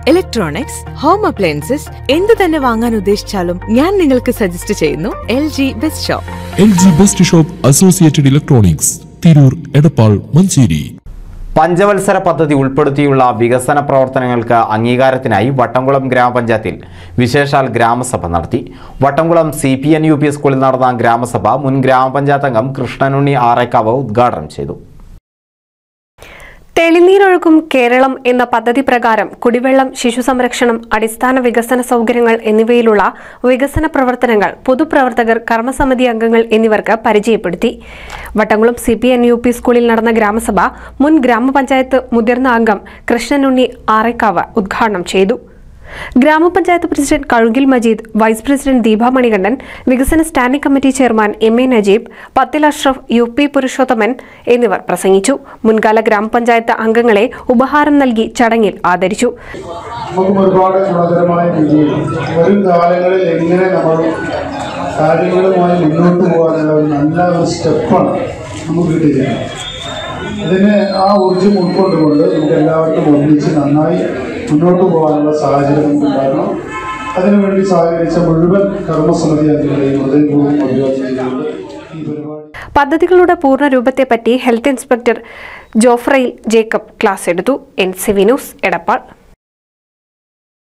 electronics home appliances എന്ത് തന്നെ വാങ്ങാൻ ഉദ്ദേശിച്ചാലും ഞാൻ നിങ്ങൾക്ക് സജസ്റ്റ് ചെയ്യുന്നു L G best shop L G best shop associated electronics Tirur Edappal Manjeri പഞ്ചവത്സര പദ്ധതി ഉൾപ്പെടുത്തിയുള്ള വികസന പ്രവർത്തനങ്ങൾക്ക് അംഗീകാരത്തിനായി വട്ടംകുളം ഗ്രാമപഞ്ചായത്തിൽ വിശേഷാൽ ഗ്രാമസഭ നടത്തി Vattamkulam C P N U P സ്കൂളിൽ നടന്ന ഗ്രാമസഭ മുൻ ഗ്രാമപഞ്ചായത്ത് അംഗം കൃഷ്ണനുണ്ണി ആറേക്കാവ് ഉദ്ഘാടനം ചെയ്തു തെളിനീരൊഴുക്കും കേരളം എന്ന പദ്ധതി പ്രകാരം കുടിവെള്ളം ശിശു സംരക്ഷണം അടിസ്ഥാന വികസന സൗകര്യങ്ങൾ എന്നിവയിലുള്ള വികസന പ്രവർത്തനങ്ങൾ പൊതുപ്രവർത്തകർ കർമ്മസമിതി അംഗങ്ങൾ എന്നിവർക്ക് പരിചയപ്പെടുത്തി Vattamkulam C P N U P സ്കൂളിൽ നടന്ന ഗ്രാമസഭ മുൻ ഗ്രാമപഞ്ചായത്ത് മുതിർന്ന അംഗം കൃഷ്ണനുണ്ണി ആറേക്കാവ് ഉദ്ഘാടനം ചെയ്തു ഗ്രാമപഞ്ചായത്ത് president Kazhukil Majeed vice president Deepa Manikandan വികസന standing committee chairman M A Najeeb Pathil Ashraf U P Purushothaman എന്നിവർ പ്രസംഗിച്ചു മുൻകാല ഗ്രാമപഞ്ചായത്ത് അംഗങ്ങളെ ഉപഹാരം നൽകി ചടങ്ങിൽ ആദരിച്ചു നമുക്കും ഒരുപാട് ഗുണകരമായ രീതിയിൽ വരും കാലങ്ങളിൽ എങ്ങനെ നമ്മൾ കാര്യങ്ങളുമായി മുന്നോട്ട് പോകാനുള്ള ഒരു നല്ല ഒരു സ്റ്റെപ്പാണ് നമുക്ക് കിട്ടിയിരിക്കുന്നത് ഇതിന് ആ ഊർജ്ജം ഉൾക്കൊണ്ടുകൊണ്ട് നമുക്ക് എല്ലാവർക്കും ഒന്നിച്ച് നന്നായി മുന്നോട്ട് പോകാനുള്ള സാഹചര്യം നമുക്ക് ഉണ്ടാകണം അതിനുവേണ്ടി സഹകരിച്ച മുഴുവൻ കർമ്മസമിതി അംഗങ്ങളെയും ഹൃദയപൂർവ്വം അഭിവാദ്യം ചെയ്തുകൊണ്ട് ഈ പരിപാടി പദ്ധതികളുടെ പൂർണ്ണ രൂപത്തെപ്പറ്റി ഹെൽത്ത് ഇൻസ്പെക്ടർ ജോഫ്രയിൽ ജേക്കബ് ക്ലാസ് എടുത്തു N C V news Edappal